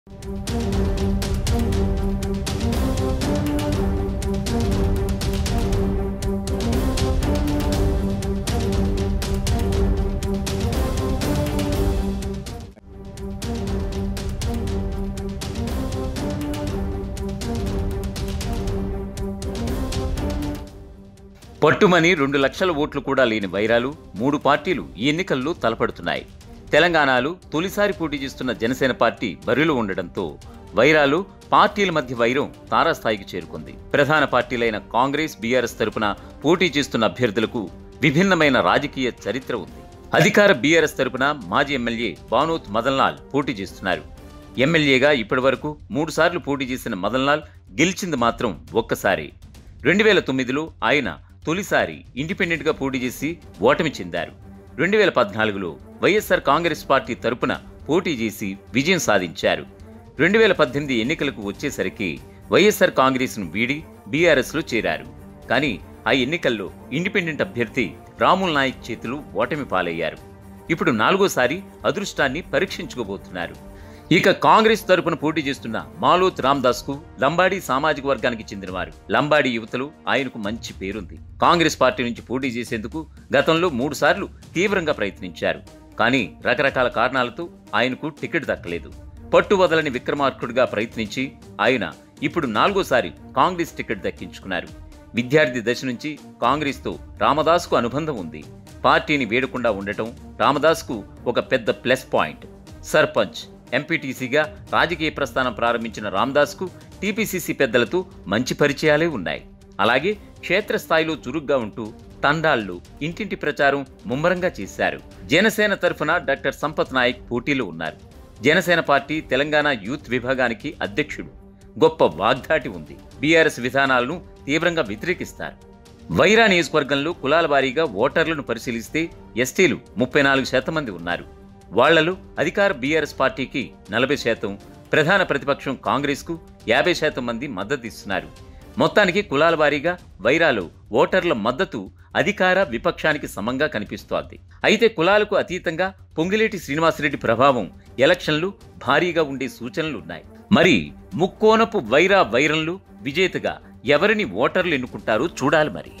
పట్టుమని రెండు లక్షల ఓట్లు కూడా లేని వైరాలు మూడు పార్టీలు ఈ ఎన్నికల్లో తలపడుతున్నాయి తెలంగాణలో తొలిసారి పోటీ చేస్తున్న జనసేన పార్టీ బరిలో ఉండడంతో వైరాలు పార్టీల మధ్య వైరం తారాస్థాయికి చేరుకుంది ప్రధాన పార్టీలైన కాంగ్రెస్ బీఆర్ఎస్ తరపున పోటీ చేస్తున్న అభ్యర్థులకు విభిన్నమైన రాజకీయ చరిత్ర ఉంది అధికార బీఆర్ఎస్ తరపున మాజీ ఎమ్మెల్యే బానోత్ మదన్లాల్ పోటీ చేస్తున్నారు ఎమ్మెల్యేగా ఇప్పటివరకు మూడు సార్లు పోటీ చేసిన మదన్లాల్ గెలిచింది మాత్రం ఒక్కసారి రెండు వేల తొమ్మిదిలో ఆయన తొలిసారి ఇండిపెండెంట్గా పోటీ చేసి ఓటమి చెందారు రెండు వేల పద్నాలుగులో వైఎస్ఆర్ కాంగ్రెస్ పార్టీ తరపున పోటీ చేసి విజయం సాధించారు రెండు వేల పద్దెనిమిది ఎన్నికలకు వచ్చేసరికి వైఎస్ఆర్ కాంగ్రెస్ను వీడి బీఆర్ఎస్లో చేరారు కానీ ఆ ఎన్నికల్లో ఇండిపెండెంట్ అభ్యర్థి రాముల్ నాయక్ చేతులు ఓటమి పాలయ్యారు ఇప్పుడు నాలుగోసారి అదృష్టాన్ని పరీక్షించుకోబోతున్నారు ఇక కాంగ్రెస్ తరపున పోటీ చేస్తున్న మాలోత్ రామ్దాస్ కు లంబాడీ సామాజిక వర్గానికి చెందినవారు లంబాడీ యువతలు ఆయనకు మంచి పేరుంది కాంగ్రెస్ పార్టీ నుంచి పోటీ చేసేందుకు గతంలో మూడు సార్లు తీవ్రంగా ప్రయత్నించారు కానీ రకరకాల కారణాలతో ఆయనకు టికెట్ దక్కలేదు పట్టు వదలని విక్రమార్కుడిగా ప్రయత్నించి ఆయన ఇప్పుడు నాలుగోసారి కాంగ్రెస్ టికెట్ దక్కించుకున్నారు విద్యార్థి దశ నుంచి కాంగ్రెస్తో రామదాస్కు అనుబంధం ఉంది పార్టీని వేడకుండా ఉండటం రామదాస్కు ఒక పెద్ద ప్లస్ పాయింట్ సర్పంచ్ ఎంపీటీసీగా రాజకీయ ప్రస్థానం ప్రారంభించిన రామ్దాస్కు టీపీసీసీ పెద్దలతో మంచి పరిచయాలే ఉన్నాయి అలాగే క్షేత్రస్థాయిలో చురుగ్గా ఉంటూ తండాళ్ళు ఇంటింటి ప్రచారం ముమ్మరంగా చేశారు జనసేన తరఫున డాక్టర్ సంపత్ నాయక్ పోటీలో ఉన్నారు జనసేన పార్టీ తెలంగాణ యూత్ విభాగానికి అధ్యక్షుడు గొప్ప వాగ్దాటి ఉంది బీఆర్ఎస్ విధానాలను తీవ్రంగా వ్యతిరేకిస్తారు వైరా నియోజకవర్గంలో కులాల వారీగా ఓటర్లను పరిశీలిస్తే ఎస్టీలు ముప్పై నాలుగు శాతం మంది ఉన్నారు వాళ్లలో అధికార బీఆర్ఎస్ పార్టీకి నలభై శాతం ప్రధాన ప్రతిపక్షం కాంగ్రెస్కు యాభై శాతం మంది మద్దతు ఇస్తున్నారు మొత్తానికి కులాల వారీగా వైరాలో ఓటర్ల మద్దతు అధికార విపక్షానికి సమంగా కనిపిస్తోంది అయితే కులాలకు అతీతంగా పొంగిలేటి శ్రీనివాసరెడ్డి ప్రభావం ఎలక్షన్లు భారీగా ఉండే సూచనలు ఉన్నాయి మరి ముక్కోనపు వైరా వైరంలు విజేతగా ఎవరిని ఓటర్లు ఎన్నుకుంటారో చూడాలి మరి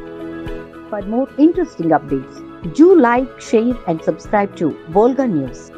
For more interesting updates, do like, share, and subscribe to Volga News.